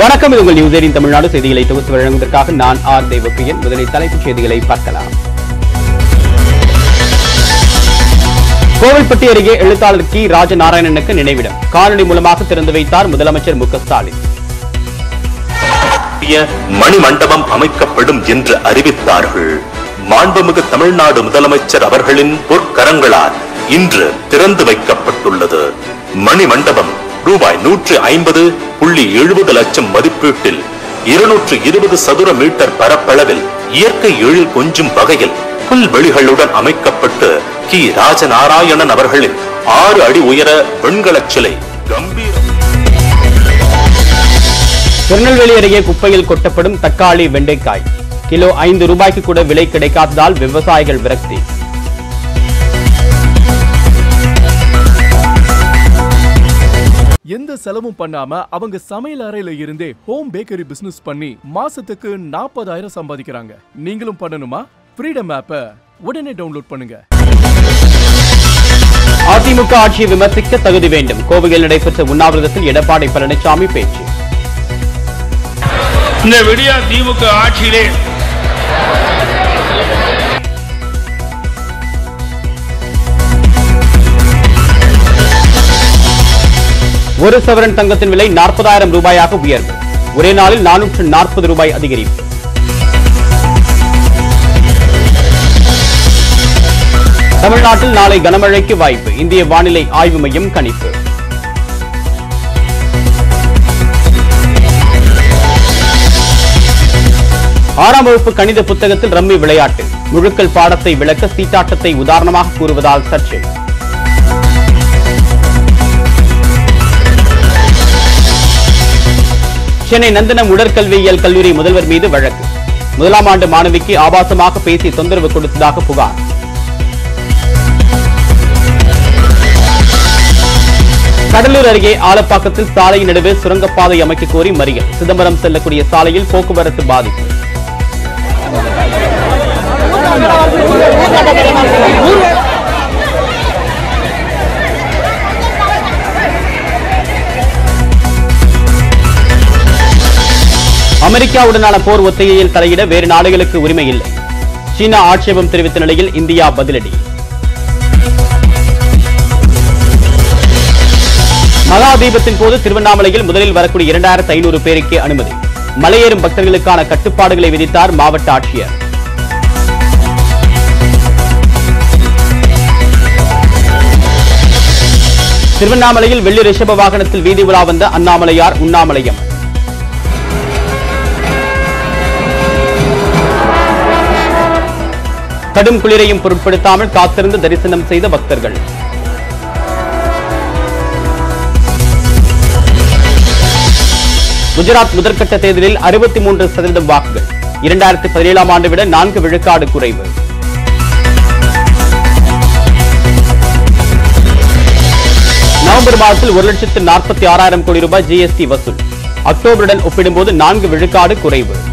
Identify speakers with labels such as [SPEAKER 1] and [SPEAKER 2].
[SPEAKER 1] வணக்கம் இது உங்கள் நியூஸ் எயிட்டின் தமிழ்நாடு செய்திகளை தொகுத்து வழங்குவதற்காக நான் ஆர் தேவப்பிரியன் முதலில் தலைப்புச் செய்திகளை பார்க்கலாம் கோவில்பட்டி அருகே எழுத்தாளர் கி ராஜநாராயணனுக்கு நினைவிடம் காணொலி மூலமாக திறந்து வைத்தார் முதலமைச்சர் மு க ஸ்டாலின்
[SPEAKER 2] புதிய மணிமண்டபம் அமைக்கப்படும் என்று அறிவித்தார்கள் மாண்புமிகு தமிழ்நாடு முதலமைச்சர் அவர்களின் பொற்கரங்களால் இன்று திறந்து வைக்கப்பட்டுள்ளது மணிமண்டபம் ரூபாய் நூற்று ஐம்பது புள்ளி எழுபது லட்சம் மதிப்பீட்டில் இருநூற்று இருபது சதுர மீட்டர் பரப்பளவில் இயற்கை எழில் கொஞ்சும் வகையில் புல்வெளிகளுடன் அமைக்கப்பட்டு கி ராஜநாராயணன் அவர்களின் ஆறு அடி உயர வெண்கலச் சிலை கம்பீரம்
[SPEAKER 1] திருநெல்வேலி அருகே குப்பையில் கொட்டப்படும் தக்காளி வெண்டைக்காய் கிலோ ஐந்து ரூபாய்க்கு கூட விலை கிடைக்காததால் விவசாயிகள் விரக்தி
[SPEAKER 3] எந்த செலவும் பண்ணாம அவங்க சமையல் அறையில இருந்தே ஹோம் பேக்கரி பிசினஸ் பண்ணி மாசத்துக்கு நாற்பதாயிரம் சம்பாதிக்கிறாங்க நீங்களும் பண்ணணுமா ஃப்ரீடம் ஆப்பை உடனே டவுன்லோட் பண்ணுங்க
[SPEAKER 1] அதிமுக ஆட்சியை விமர்சிக்க தகுதி வேண்டும் கோவையில் நடைபெற்ற உண்ணாவிரதத்தில் எடப்பாடி பழனிசாமி பேச்சு
[SPEAKER 4] இந்த விடியா திமுக ஆட்சியிலே
[SPEAKER 1] ஒரு சவரன் தங்கத்தின் விலை நாற்பதாயிரம் ரூபாயாக உயர்வு ஒரே நாளில் நானூற்று நாற்பது ரூபாய் அதிகரிப்பு தமிழ்நாட்டில் நாளை கனமழைக்கு வாய்ப்பு இந்திய வானிலை ஆய்வு மையம் கணிப்பு ஆறாம் வகுப்பு கணித புத்தகத்தில் ரம்மி விளையாட்டு முழுக்கல் பாடத்தை விளக்க சீட்டாட்டத்தை உதாரணமாக கூறுவதால் சர்ச்சை சென்னை நந்தனம் உடற்கல்வியியல் கல்லூரி முதல்வர் மீது வழக்கு முதலாம் ஆண்டு மாணவிக்கு ஆபாசமாக பேசி தொந்தரவு கொடுத்ததாக புகார் கடலூர் அருகே ஆலப்பாக்கத்தில் சாலை நடுவே சுரங்கப்பாதை அமைக்க கோரி மறியல் சிதம்பரம் செல்லக்கூடிய சாலையில் போக்குவரத்து பாதிப்பு அமெரிக்காவுடனான போர் ஒத்திகையில் தலையிட வேறு நாடுகளுக்கு உரிமை இல்லை சீனா ஆட்சேபம் தெரிவித்த நிலையில் இந்தியா பதிலடி மகா தீபத்தின் போது திருவண்ணாமலையில் முதலில் வரக்கூடிய இரண்டாயிரத்து ஐநூறு பேருக்கே அனுமதி மலையேறும் பக்தர்களுக்கான கட்டுப்பாடுகளை விதித்தார் மாவட்ட ஆட்சியர் திருவண்ணாமலையில் வெள்ளி ரிஷப வாகனத்தில் வீதி உலா வந்த அண்ணாமலையார் உண்ணாமலையம் கடும் குளிரையும் பொருட்படுத்தாமல் காத்திருந்து தரிசனம் செய்த பக்தர்கள் குஜராத் முதற்கட்ட தேர்தலில் அறுபத்தி மூன்று சதவீதம் வாக்குகள் இரண்டாயிரத்தி பதினேழாம் ஆண்டு விட நான்கு விழுக்காடு குறைவு நவம்பர் மாதத்தில் ஒரு லட்சத்து நாற்பத்தி ஆறாயிரம் கோடி ரூபாய் ஜிஎஸ்டி வசூல் அக்டோபருடன் ஒப்பிடும்போது நான்கு விழுக்காடு குறைவு